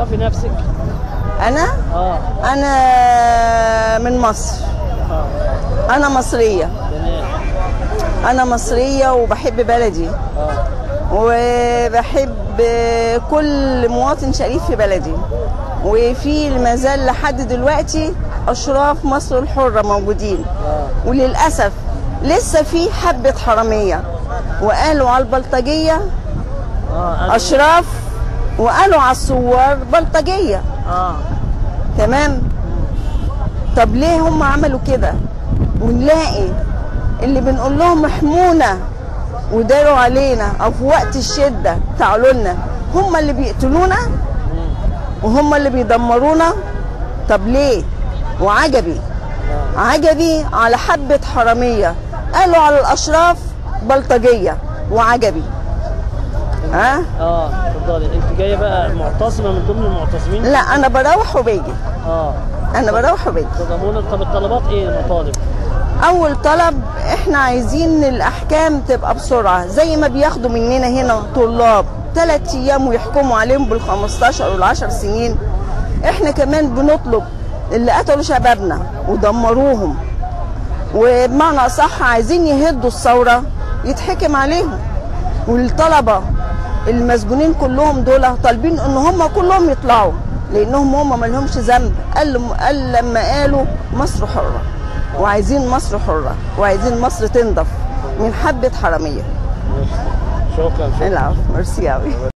تعرفي نفسك انا اه انا من مصر اه انا مصريه تمام انا مصريه وبحب بلدي اه وبحب كل مواطن شريف في بلدي وفي ما زال لحد دلوقتي اشراف مصر الحره موجودين اه وللاسف لسه في حبه حراميه وقالوا على البلطجيه اه أنا- اشراف وقالوا على الثوار بلطجيه اه تمام طب ليه هم عملوا كده ونلاقي اللي بنقول لهم احمونا وداروا علينا او في وقت الشده تعالوا لنا هم اللي بيقتلونا وهم اللي بيدمرونا طب ليه وعجبي عجبي على حبه حراميه قالوا على الاشراف بلطجيه وعجبي ها اه اتفضلي انت جايه بقى معتصمه من ضمن المعتصمين لا انا بروح وباجي اه انا بروح وباجي تضامونا طب الطلبات ايه المطالب اول طلب احنا عايزين الاحكام تبقى بسرعه زي ما بياخدوا مننا هنا طلاب ثلاث ايام ويحكموا عليهم بال 15 وال 10 سنين احنا كمان بنطلب اللي قتلوا شبابنا ودمروهم وبمعنى اصح عايزين يهدوا الثوره يتحكم عليهم والطلبه المسجونين كلهم دول طالبين ان هم كلهم يطلعوا لانهم هم ما لهمش ذنب قال قال لما قالوا مصر حره وعايزين مصر حره وعايزين مصر تنضف من حبه حراميه شكرا شكرا العفو ميرسي قوي